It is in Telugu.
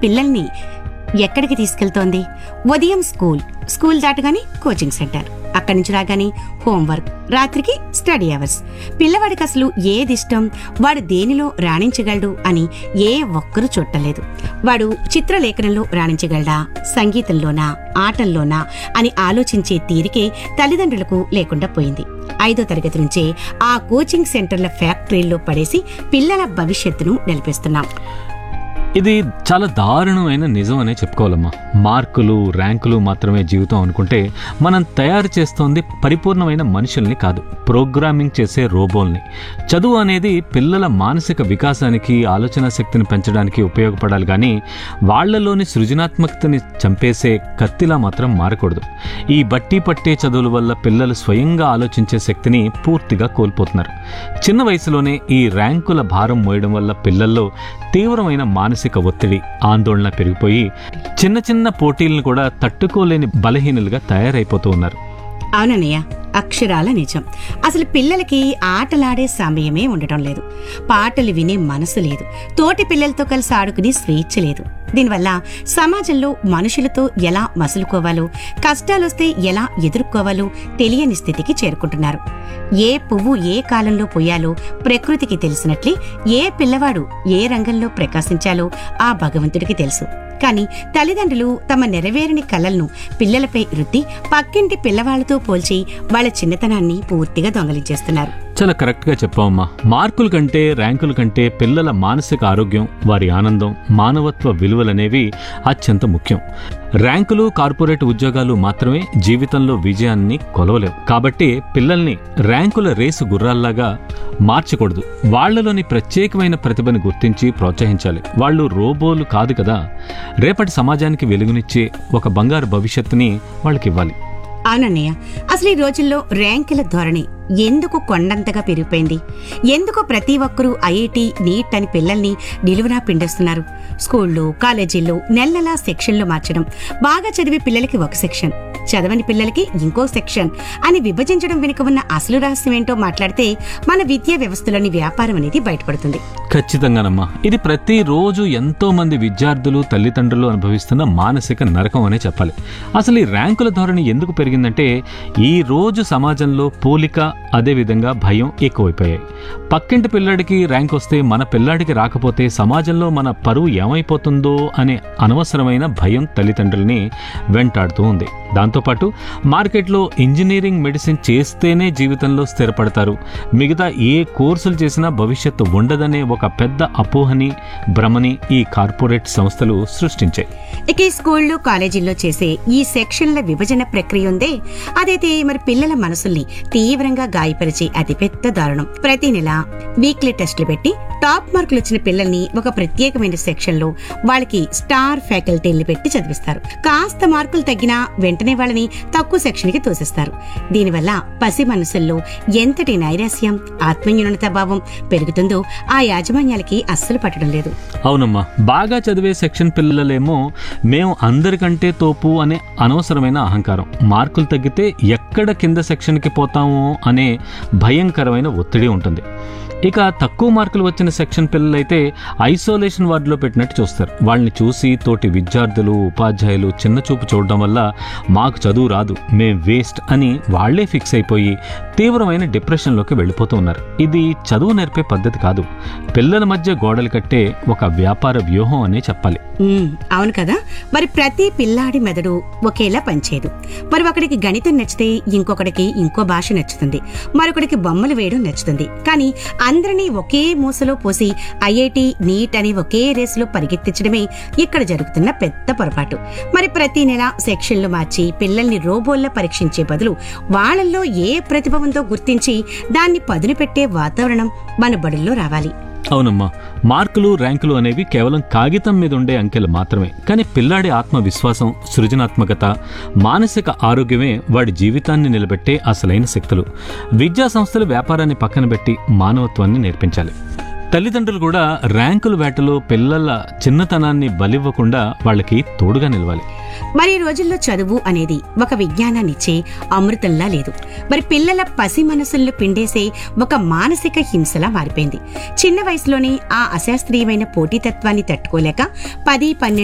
పిల్లల్ని ఎక్కడికి తీసుకెళ్తోంది ఉదయం స్కూల్ స్కూల్ దాటగానే కోచింగ్ సెంటర్ అక్కడి నుంచి రాగానే హోంవర్క్ రాత్రికి స్టడీ అవర్స్ పిల్లవాడికి అసలు ఏది ఇష్టం వాడు దేనిలో రాణించగలడు అని ఏ ఒక్కరూ చూడలేదు వాడు చిత్రలేఖనంలో రాణించగలడా సంగీతంలోనా ఆటల్లోనా అని ఆలోచించే తీరికే తల్లిదండ్రులకు లేకుండా పోయింది ఐదో తరగతి నుంచే ఆ కోచింగ్ సెంటర్ల ఫ్యాక్టరీల్లో పడేసి పిల్లల భవిష్యత్తును నిలిపేస్తున్నాం ఇది చాలా దారుణమైన నిజం అనే చెప్పుకోవాలమ్మా మార్కులు ర్యాంకులు మాత్రమే జీవితం అనుకుంటే మనం తయారు చేస్తోంది పరిపూర్ణమైన మనుషుల్ని కాదు ప్రోగ్రామింగ్ చేసే రోబోల్ని చదువు అనేది పిల్లల మానసిక వికాసానికి ఆలోచన శక్తిని పెంచడానికి ఉపయోగపడాలి కానీ వాళ్ళలోని సృజనాత్మకతని చంపేసే కత్తిలా మాత్రం మారకూడదు ఈ బట్టి పట్టే చదువుల వల్ల పిల్లలు స్వయంగా ఆలోచించే శక్తిని పూర్తిగా కోల్పోతున్నారు చిన్న వయసులోనే ఈ ర్యాంకుల భారం మోయడం వల్ల పిల్లల్లో తీవ్రమైన మానసిక ఒత్తిడి ఆందోళన పెరిగిపోయి చిన్న చిన్న పోటీలను కూడా తట్టుకోలేని బలహీనులుగా తయారైపోతూ ఉన్నారు అవునన్నయ్య అక్షరాల నిజం అసలు పిల్లలకి ఆటలాడే సమయమే ఉండటం లేదు పాటలు వినే మనసు లేదు తోటి పిల్లలతో కలిసి ఆడుకునే స్వేచ్ఛ లేదు దీనివల్ల సమాజంలో మనుషులతో ఎలా మసులుకోవాలో కష్టాలొస్తే ఎలా ఎదుర్కోవాలో తెలియని స్థితికి చేరుకుంటున్నారు ఏ పువ్వు ఏ కాలంలో పోయాలో ప్రకృతికి తెలిసినట్లే ఏ పిల్లవాడు ఏ రంగంలో ప్రకాశించాలో ఆ భగవంతుడికి తెలుసు కానీ తల్లిదండ్రులు తమ నెరవేరని కలలను పిల్లలపై రుద్ది పక్కింటి పిల్లవాళ్లతో పోల్చి వాళ్ళ చిన్నతనాన్ని పూర్తిగా దొంగలించేస్తున్నారు చాలా కరెక్ట్గా చెప్పావమ్మా మార్కుల కంటే ర్యాంకుల కంటే పిల్లల మానసిక ఆరోగ్యం వారి ఆనందం మానవత్వ విలువలనేవి అత్యంత ముఖ్యం ర్యాంకులు కార్పొరేట్ ఉద్యోగాలు మాత్రమే జీవితంలో విజయాన్ని కొలవలేవు కాబట్టి పిల్లల్ని ర్యాంకుల రేసు గుర్రాల్లాగా మార్చకూడదు వాళ్ళలోని ప్రత్యేకమైన ప్రతిభను గుర్తించి ప్రోత్సహించాలి వాళ్ళు రోబోలు కాదు కదా రేపటి సమాజానికి వెలుగునిచ్చే ఒక బంగారు భవిష్యత్తుని వాళ్ళకి ఇవ్వాలి అవునన్నయ్య అసలు ఈ రోజుల్లో ర్యాంకుల ధోరణి ఎందుకు కొండంతగా పెరిగిపోయింది ఎందుకు ప్రతి ఒక్కరూ ఐఐటి నీట్ అని పిల్లల్ని నిలువునా పిండేస్తున్నారు స్కూళ్ళు కాలేజీల్లో నెల నెలా సెక్షన్లు మార్చడం బాగా చదివే పిల్లలకి ఒక సెక్షన్ చదవని పిల్లలకి ఇంకో సెక్షన్ అని విభజించడం వెనుక ఉన్న అసలు రహస్యం ఏంటో మాట్లాడితే మన విద్యా వ్యవస్థలోని వ్యాపారం అనేది బయటపడుతుంది ఖచ్చితంగానమ్మా ఇది ప్రతిరోజు ఎంతో మంది విద్యార్థులు తల్లిదండ్రులు అనుభవిస్తున్న మానసిక నరకం అనే చెప్పాలి అసలు ఈ ర్యాంకుల ధోరణి ఎందుకు పెరిగిందంటే ఈ రోజు సమాజంలో పోలిక అదేవిధంగా భయం ఎక్కువైపోయాయి పక్కింటి పిల్లాడికి ర్యాంక్ వస్తే మన పిల్లాడికి రాకపోతే సమాజంలో మన పరువు ఏమైపోతుందో అనే అనవసరమైన భయం తల్లిదండ్రుల్ని వెంటాడుతూ ఉంది దాంతోపాటు మార్కెట్లో ఇంజనీరింగ్ మెడిసిన్ చేస్తేనే జీవితంలో స్థిరపడతారు మిగతా ఏ కోర్సులు చేసినా భవిష్యత్తు ఉండదనే ఒక పెద్ద అపోహని భ్రమని ఈ కార్పొరేట్ సంస్థలు సృష్టించాయి ఇక ఈ స్కూళ్ళు కాలేజీల్లో చేసే ఈ సెక్షన్ల విభజన ప్రక్రియ ఉందే అదైతే మరి పిల్లల మనసుల్ని తీవ్రంగా గాయపరిచే అతిపెద్ద దారుణం ప్రతి నెల వీక్లీ టెస్టులు పెట్టి టాప్ మార్కులు వచ్చిన పిల్లల్ని ఒక ప్రత్యేకమైన సెక్షన్ లో వాళ్ళకి స్టార్ ఫ్యాకల్టీలు పెట్టి చదివిస్తారు కాస్త మార్కులు తగ్గినా వెంటనే వాళ్ళని తక్కువ సెక్షన్ కి తోసేస్తారు దీనివల్ల పసి మనసుల్లో ఎంతటి నైరాస్యం ఆత్మన్యూనత భావం పెరుగుతుందో ఆ యాజమాన్యాలకి అస్సలు పట్టడం లేదు అవునమ్మా బాగా చదివే సెక్షన్ పిల్లలేమో మేము అందరికంటే తోపు అనే అనవసరమైన అహంకారం మార్కులు తగ్గితే ఎక్కడ కింద సెక్షన్కి పోతామో అనే భయంకరమైన ఒత్తిడి ఉంటుంది ఇక తక్కువ మార్కులు వచ్చిన సెక్షన్ పిల్లలైతే ఐసోలేషన్ వార్డులో పెట్టినట్టు చూస్తారు వాళ్ళని చూసి తోటి విద్యార్థులు ఉపాధ్యాయులు చిన్న చూపు చూడడం వల్ల మాకు చదువు రాదు మేం వేస్ట్ అని వాళ్లే ఫిక్స్ అయిపోయి తీవ్రమైన డిప్రెషన్లోకి వెళ్ళిపోతూ ఉన్నారు ఇది చదువు నేర్పే పద్ధతి కాదు పిల్లల మధ్య గోడలు కట్టే ఒక వ్యాపార వ్యూహం అనే చెప్పాలి ఉమ్, అవును కదా మరి ప్రతి పిల్లాడి మెదడు ఒకేలా పనిచేయదు మరి ఒకడికి గణితం నచ్చితే ఇంకొకడికి ఇంకో భాష నచ్చుతుంది మరొకడికి బొమ్మలు వేయడం నచ్చుతుంది కానీ అందరినీ ఒకే మూసలో పోసి ఐఐటి నీట్ అని ఒకే రేసులో పరిగెత్తించడమే ఇక్కడ జరుగుతున్న పెద్ద పొరపాటు మరి ప్రతి నెల సెక్షన్లు మార్చి పిల్లల్ని రోబోల్లో పరీక్షించే బదులు వాళ్ళల్లో ఏ ప్రతిభ ఉందో గుర్తించి దాన్ని పదును పెట్టే వాతావరణం మన బడుల్లో రావాలి అవునమ్మా మార్కులు ర్యాంకులు అనేవి కేవలం కాగితం మీద ఉండే అంకెలు మాత్రమే కానీ పిల్లాడి ఆత్మవిశ్వాసం సృజనాత్మకత మానసిక ఆరోగ్యమే వాడి జీవితాన్ని నిలబెట్టే అసలైన శక్తులు విద్యా సంస్థలు వ్యాపారాన్ని పక్కన పెట్టి మానవత్వాన్ని నేర్పించాలి తల్లిదండ్రులు కూడా ర్యాంకుల వేటలో పిల్లల చిన్నతనాన్ని బలివ్వకుండా వాళ్ళకి తోడుగా నిలవాలి మరి ఈ రోజుల్లో చదువు అనేది ఒక విజ్ఞానాన్నిచ్చే అమృతంలా లేదు మరి పిల్లల పసి మనసుల్లో పిండేసే ఒక మానసిక హింసలా మారిపోయింది చిన్న వయసులోనే ఆ అశాస్త్రీయమైన పోటీతత్వాన్ని తట్టుకోలేక పది పన్నెండు